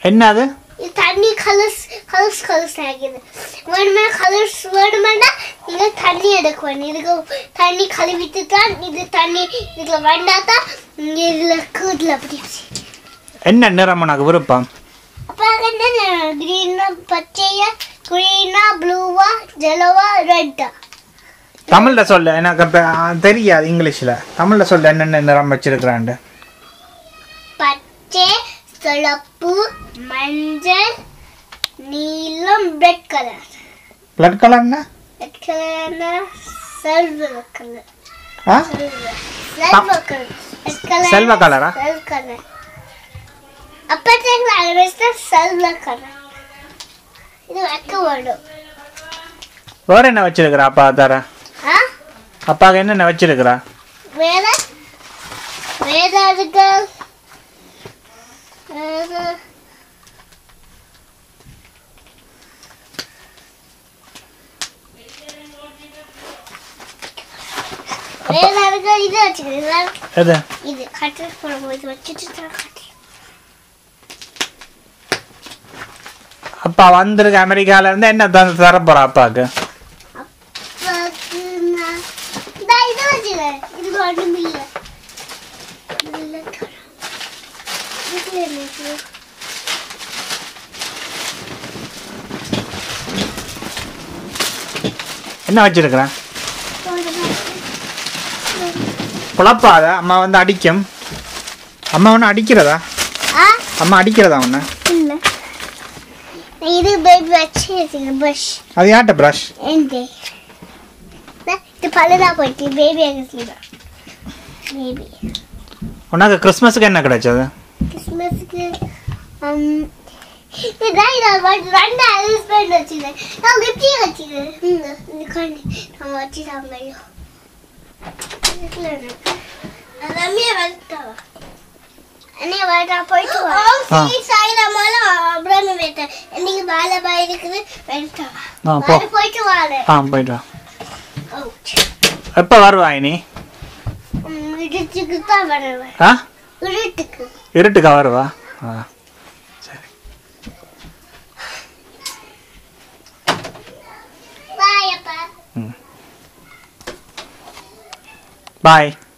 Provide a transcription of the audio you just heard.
என்ன அது இது தண்ணி கலர்ஸ் கலர்ஸ் கலர்ஸ் ஆகிது வேணுமே கலர்ஸ் வேணுமென்னா நீங்க தண்ணி எடுக்க வேணும் இதுக்கு தண்ணி கழுவிட்டு தான் இது தண்ணி இதுல வேண்டாம் தான் இதுல கூதுல அப்படி என்ன நிறம் உனக்கு விருப்பம் அப்ப என்ன கிரீனா பச்சையா கிரீனா ப்ளூவா ஜெலவா ரெட்டா தமிழில் சொல்ல எனக்கு இப்போ தெரியாது இங்கிலீஷில் தமிழில் சொல்ல என்னென்ன நிறம் வச்சிருக்கிறாண்டு பச்சை சிவப்பு மஞ்சள் நீலம் ரெட் கலர் பிளட் கலர்னா ரெட் கலர்னா சில்வர் கலர் ஆ சில்வர் கலர் ரெட் கலர் செல்வ கலரா சில்வர் கலர் அப்பத்தைக்கு அரைச்சா சில்வர் கலர் இது வைக்க வேண்டும் வேற என்ன வச்சிருக்கிறா அப்பா தர ஆ அப்பாவுக்கு என்னென்ன வச்சிருக்கிறா வேற வேற அதுக்கு வேற வேற அதுக்கு இது வச்சுக்கிறேன் எது இது கட்டு போடும்போது வச்சுட்டு தான் கட்டு அப்பா வந்திருக்கு அமெரிக்கால இருந்து என்ன தந்து தர போறா அப்பாவுக்கு அப்பாக்கு நான் இந்தா இது வச்சுக்கிறேன் இது ஒன்றும் இல்லை இதுல கா- இதுல என்ன இருக்கு? என்ன வச்சிருக்கிறேன் போடுங்க. குழப்பாத அம்மா வந்து அடிக்கும் அம்மா ஒன்று அடிக்கிறதா ஆ அம்மா அடிக்கிறதா ஒன்று இல்ல இது பேபி வச்சு வச்சுக்கிறேன் பஷ் அது யார்கிட்ட ப்ரஷ் எந்த இது பழுதா போயிட்டு பேபி அங்கே பேபி உனக்கு கிறிஸ்மஸுக்கு என்ன கிடைச்சது கிறிஸ்மஸ்க்கு இதான் இதை ரெண்டு ஹஸ்பண்ட் வச்சுக்கிறேன் நான் கிஃப்டியும் வச்சுக்கிறேன் இந்த இந்த கண்ணி நம்ம வச்சு சாப்பிடலாம் ரம்யா வந்துட்டாவா அண்ணே வரட்டா போயிட்டு வா ஆ. சாயிரமால அப்புறமே வேட்டேன் இன்னைக்கு வேலை பாய் இருக்குது வந்துட்டாவா ஆ போ வேலை போயிட்டு வாழ ஆ போயிட்டு வா எப்போ வருவா நீ வீட்டுக்கு தான் வருவேன் ஆ வீட்டுக்கு இருட்டுக்கா வருவா ஆ சரி பாய் அப்பா பாய்